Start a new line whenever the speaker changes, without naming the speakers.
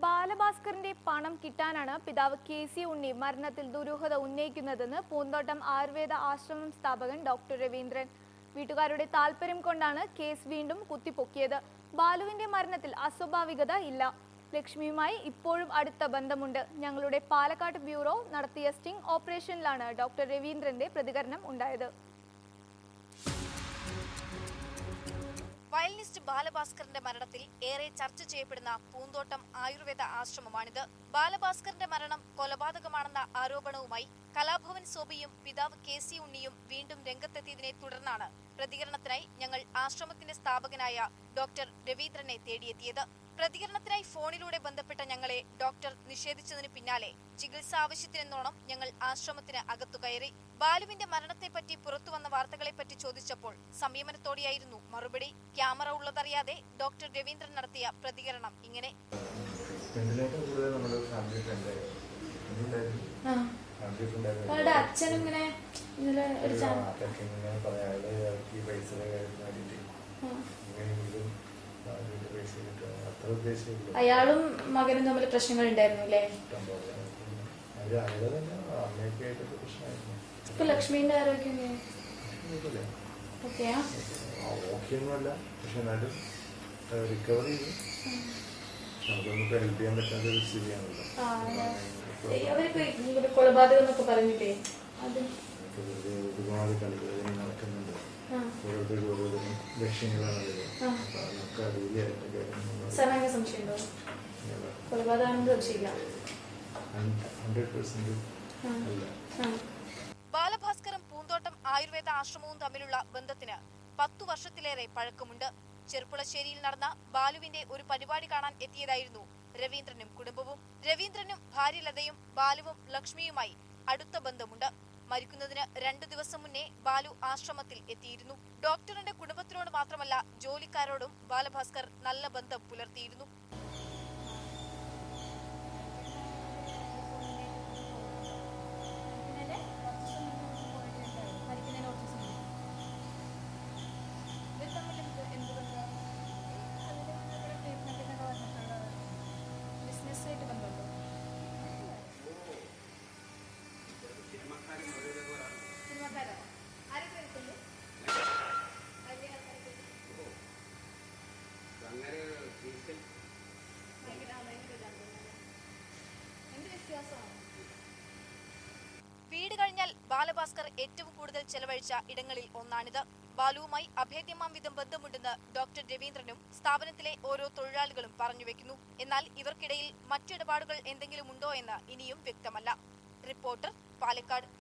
ബാലഭാസ്കറിന്റെ പണം കിട്ടാനാണ് പിതാവ് കെ സി ഉണ്ണി മരണത്തിൽ ദുരൂഹത ഉന്നയിക്കുന്നതെന്ന് പൂന്തോട്ടം ആയുർവേദ ആശ്രമം സ്ഥാപകൻ ഡോക്ടർ രവീന്ദ്രൻ വീട്ടുകാരുടെ താല്പര്യം കൊണ്ടാണ് കേസ് വീണ്ടും കുത്തിപ്പൊക്കിയത് ബാലുവിന്റെ മരണത്തിൽ അസ്വാഭാവികത ഇല്ല ലക്ഷ്മിയുമായി ഇപ്പോഴും അടുത്ത ബന്ധമുണ്ട് ഞങ്ങളുടെ പാലക്കാട് ബ്യൂറോ നടത്തിയ സ്റ്റിംഗ് ഓപ്പറേഷനിലാണ് ഡോക്ടർ രവീന്ദ്രന്റെ പ്രതികരണം ഉണ്ടായത്
വയലിനിസ്റ്റ് ബാലഭാസ്കറിന്റെ മരണത്തിൽ ഏറെ ചർച്ച ചെയ്യപ്പെടുന്ന പൂന്തോട്ടം ആയുർവേദ ആശ്രമമാണിത് ബാലഭാസ്കറിന്റെ മരണം കൊലപാതകമാണെന്ന ആരോപണവുമായി കലാഭവൻ സോബിയും പിതാവ് കെ സി ഉണ്ണിയും വീണ്ടും രംഗത്തെത്തിയതിനെ തുടർന്നാണ് പ്രതികരണത്തിനായി ഞങ്ങൾ ആശ്രമത്തിന്റെ സ്ഥാപകനായ ഡോക്ടർ രവീന്ദ്രനെ തേടിയെത്തിയത് പ്രതികരണത്തിനായി ഫോണിലൂടെ ബന്ധപ്പെട്ട ഞങ്ങളെ ഡോക്ടർ നിഷേധിച്ചതിന് പിന്നാലെ ചികിത്സ ആവശ്യത്തിനെന്നോണം ഞങ്ങൾ ആശ്രമത്തിന് അകത്തു കയറി ബാലുവിന്റെ മരണത്തെപ്പറ്റി പുറത്തുവന്ന വാർത്തകളെപ്പറ്റി ചോദിച്ചപ്പോൾ സംയമനത്തോടെയായിരുന്നു മറുപടി ക്യാമറ ഉള്ളതറിയാതെ ഡോക്ടർ രവീന്ദ്രൻ നടത്തിയ പ്രതികരണം ഇങ്ങനെ
ഫ്രണ്ടിനേക്കാൾ കൂടുതൽ നമ്മുടെ ഫാമിലി ഫ്രണ്ട് എന്തുണ്ടായിരുന്നു ഫാമിലി ഫ്രണ്ട്
അവരുടെ അച്ഛനും ഇങ്ങനെ ഇന്നലെ ഒരു ചാ-
ഇങ്ങനെ പറയാം അയാള് ഇറക്കി പൈസയുടെ കാര്യത്തിന് വേണ്ടിയിട്ട് എങ്ങനെയെങ്കിലും ഫാമിലിയുടെ പൈസ കിട്ടുക അത്ര ഉദ്ദേശമില്ല
അയാളും മകനും തമ്മിൽ പ്രശ്നങ്ങൾ ഉണ്ടായിരുന്നു അല്ലേ
ഇഷ്ടം പോലെ അവര് അയാളെ തന്നെ അമ്മയൊക്കെ ആയിട്ടൊക്കെ പ്രശ്നമായിരുന്നു
ഇപ്പൊ ലക്ഷ്മിന്റെ ആരോഗ്യം
കുഴപ്പമില്ല.
ഓക്കെയാ
ആ, ഓക്കെയൊന്നുമല്ല പക്ഷെ എന്നാലും റിക്കവർ ചെയ്തു നമുക്കൊന്നും ഹെൽപ്പ് ചെയ്യാൻ പറ്റാത്ത ഒരു സ്ഥിതിയാണല്ലോ
ആ, അവരിപ്പോ ഇവിടെ കൊലപാതകം എന്നൊക്കെ പറഞ്ഞിട്ടേ അത്
നമുക്ക് വെറുതെ ഒരുപാട് കളികൾ നടക്കുന്നുണ്ട്
ആ.
ഓരോരുത്തർക്ക് ഓരോരുത്തരും ലക്ഷ്യങ്ങളാണുള്ളത്
ആ.
അപ്പൊ നമുക്ക് അറിയില്ലായിട്ട് കാര്യങ്ങളൊന്നും
സാറിന് അങ്ങനെ സംശയമുണ്ടോ കൊലപാതകം സംശയമില്ല
ഹൺഡ്രഡ് പെർസെന്റ്
ആ.
അല്ല
ആ.
ബാലഭാസ്കറും പൂന്തോട്ടം ആയുർവേദ ആശ്രമവും തമ്മിലുള്ള ബന്ധത്തിന് പത്തു വർഷത്തിലേറെ പഴക്കമുണ്ട് ചെറുപ്പുളശ്ശേരിയിൽ നടന്ന ബാലുവിന്റെ ഒരു പരിപാടി കാണാൻ എത്തിയതായിരുന്നു രവീന്ദ്രനും കുടുംബവും രവീന്ദ്രനും ഭാര്യ ലതയും ബാലുവും ലക്ഷ്മിയുമായി അടുത്ത ബന്ധമുണ്ട് മരിക്കുന്നതിന് രണ്ടു ദിവസം മുന്നേ ബാലു ആശ്രമത്തിൽ എത്തിയിരുന്നു ഡോക്ടറിന്റെ കുടുംബത്തിനോട് മാത്രമല്ല ജോലിക്കാരോടും ബാലഭാസ്കർ നല്ല ബന്ധം പുലർത്തിയിരുന്നു വീട് കഴിഞ്ഞാൽ ബാലഭാസ്കർ ഏറ്റവും കൂടുതൽ ചെലവഴിച്ച ഇടങ്ങളിൽ ഒന്നാണിത് ബാലുവുമായി അഭേദ്യമാം വിധം ബന്ധമുണ്ടെന്ന് ഡോക്ടർ രവീന്ദ്രനും സ്ഥാപനത്തിലെ ഓരോ തൊഴിലാളികളും പറഞ്ഞുവെക്കുന്നു എന്നാൽ ഇവർക്കിടയിൽ മറ്റിടപാടുകൾ എന്തെങ്കിലും ഉണ്ടോ എന്ന് ഇനിയും വ്യക്തമല്ല റിപ്പോർട്ടർ പാലക്കാട്